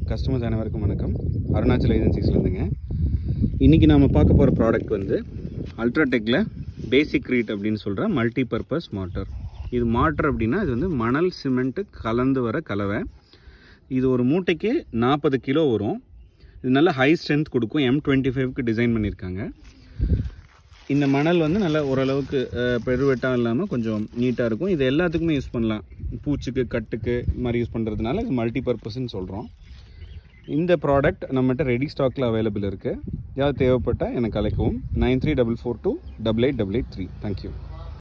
customers அனைவருக்கும் வணக்கம் அருணாச்சல் ஏஜென்சிஸ்லேருந்துங்க இன்றைக்கி நாம் பார்க்க போகிற ப்ராடக்ட் வந்து அல்ட்ராடெக்கில் பேசிக் ரீட் அப்படின்னு சொல்கிற மல்டி பர்பஸ் மோட்டர் இது மோட்டர் அப்படின்னா இது வந்து மணல் சிமெண்ட்டு கலந்து வர கலவை இது ஒரு மூட்டைக்கு நாற்பது கிலோ வரும் இது நல்ல ஹை ஸ்ட்ரென்த் கொடுக்கும் எம் டுவெண்ட்டி ஃபைவ்க்கு டிசைன் பண்ணியிருக்காங்க இந்த மணல் வந்து நல்லா ஓரளவுக்கு அஹ், பெருவெட்டாக இல்லாமல் கொஞ்சம் நீட்டாக இருக்கும் இது எல்லாத்துக்குமே யூஸ் பண்ணலாம் பூச்சிக்கு கட்டுக்கு இது மாதிரி யூஸ் பண்ணுறதுனால இது மல்டி பர்பஸ்ன்னு சொல்கிறோம் இந்த ப்ராடக்ட் நம்மகிட்ட ரெடி ஸ்டாக்கில் அவைலபிள் இருக்குது யாராவது தேவைப்பட்டால் எனக்கு அழைக்கவும் nine three double four two double eight double eight three thank you